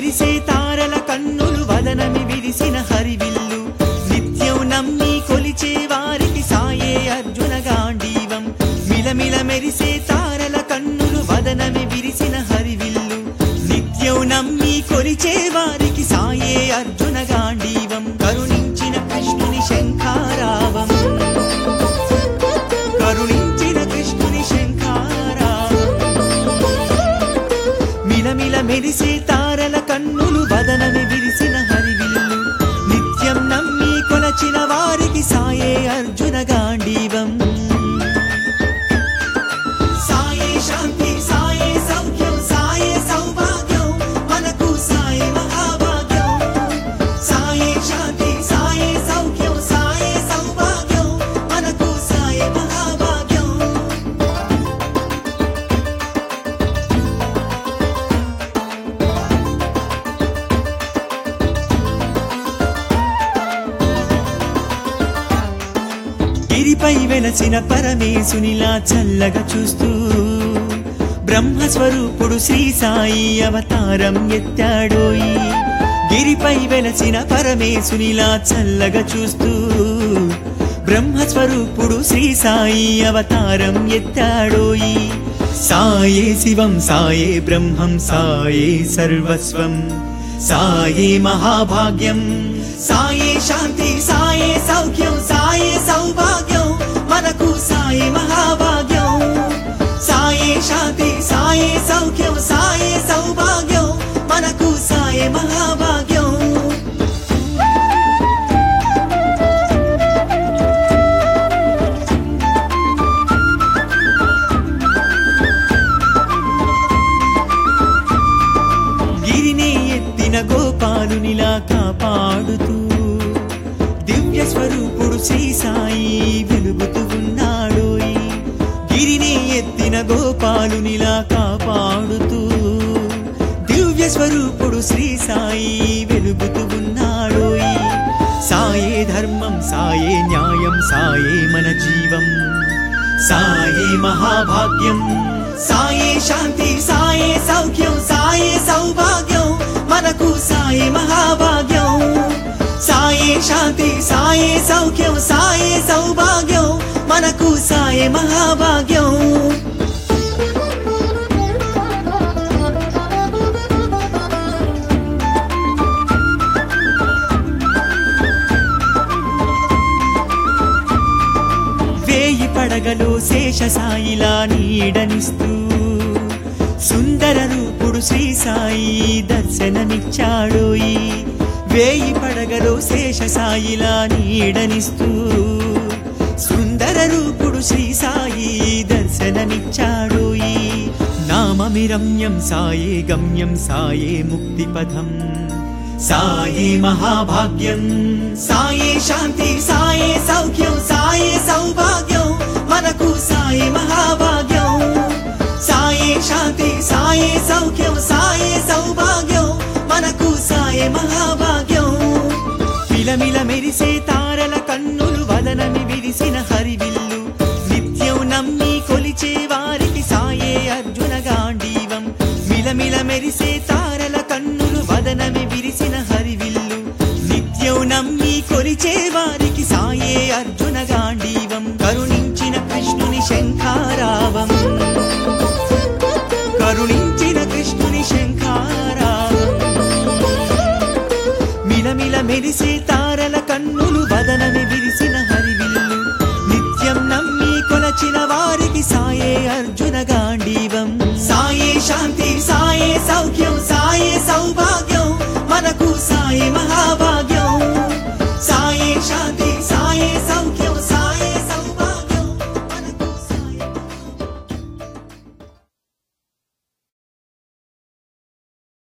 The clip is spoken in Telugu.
మెరిసే తారల కన్నులు వదనమి విరిసిన హరివిల్లు నిత్యం నమ్మి కొలిచే వారికి సాయే అర్జున గాంధీవం మిలమిల మెరిసే తారల కన్నులు వదనమి విరిసిన హరివిల్లు నిత్యం నమ్మి కొలిచే వారికి సాయే అర్జున గాంధీవం కరుణించిన కృష్ణుని శంఖారావం కరుణించిన కృష్ణుని శంఖారావం మిలమిల మెరిసే తారల కన్నులు వదనమి విరిసిన హరివిల్లు నిత్యం నమ్మి కొలచిన వారికి సాయే అర్జున గాంధీవం సాయే శాంతి సాయే సౌఖ్యం సాయే సౌభాగ్యం మనకు సాయే మహాభాగ్యం సాయే శాంతి సాయే సౌఖ్యం సాయే సౌభాగ్యం మనకు సాయే మహాభాగ్యం గిరిపై వెలసిన పరమేశునిలా చల్లగా చూస్తూ బ్రహ్మస్వరూపుడు శ్రీ సాయి అవతారం ఎత్తాడోయి గిరిపై వెలసిన పరమేశునిలా చల్లగా చూస్తూ బ్రహ్మస్వరూపుడు శ్రీ సాయి అవతారం ఎత్తాడోయి సాయే శివం సాయే బ్రహ్మం సాయే సర్వస్వం సాయే మహాభాగ్యం సాయే శాంతి సాయే సౌఖ్యం సాయే సౌభాగ్యం మనకు సాయే మహాభాగ్యం సాయే శాంతి సాయే సౌఖ్యం సాయే సౌభాగ్యం మనకు సాయే మహాభాగ్యం గిరిని ఎత్తిన గోపాలునిలా కాపాడుతూ దివ్య స్వరూపుడు శ్రీ సాయి వెలుగుతూ ఉన్నాడోయ్ గిరిని ఎత్తిన గోపాలునిలా కాపాడుతూ దివ్య స్వరూపుడు శ్రీ సాయి వెలుగుతూ ఉన్నాడోయ్ సాయే ధర్మం సాయే న్యాయం సాయే మన జీవం సాయే మహాభాగ్యం సాయే శాంతి సాయే సౌఖ్యం సాయే సౌభాగ్యం మనకు సాయే మహాభాగ్యం సాయే శాంతి సాయే సౌఖ్యం సాయే సౌభాగ్యం మనకు సాయే మహాభాగ్యం వేయి పడగలో శేష సాయిలా నీడనిస్తూ సుందర రూపుడు శ్రీ సాయి దర్శనమిచ్చాడోయి వేయి పడగలో శేష సాయిలా నీడనిస్తూ సుందర రూపుడు శ్రీ సాయి దర్శనమిచ్చాడోయి నామమిరమ్యం సాయే గమ్యం సాయే ముక్తిపథం సాయే మహాభాగ్యం సాయే శాంతి సాయే సౌఖ్యం సాయే సౌభాగ్యం మనకు సాయే మహాభాగ్యం సాయే శాంతి సాయే సౌఖ్యం సాయే సౌభాగ్యం మనకు సాయే మహాభాగ్యం మిలమిల మెరిసే తారల కన్నులు వదనమి విరిసిన హరివిల్లు నిత్యం నమ్మి కొలిచే వారికి సాయే అర్జున గాంధీవం మిలమిల మెరిసే తారల కన్నులు వదనమి విరిసిన హరివిల్లు నిత్యం నమ్మి కొలిచే వారికి సాయే అర్జున గాంధీవం కరుణించిన కృష్ణుని శంఖారావం కరుణించిన కృష్ణుని శంఖారావం మిలమిల మెరిసే తారల కన్నులు వదనమి విరిసిన హరివిల్లు నిత్యం నమ్మి కొలచిన వారికి సాయే అర్జున గాంధీవం సాయే శాంతి సాయే సౌఖ్యం సాయే సౌభాగ్యం మనకు సాయే మహాభాగ్యం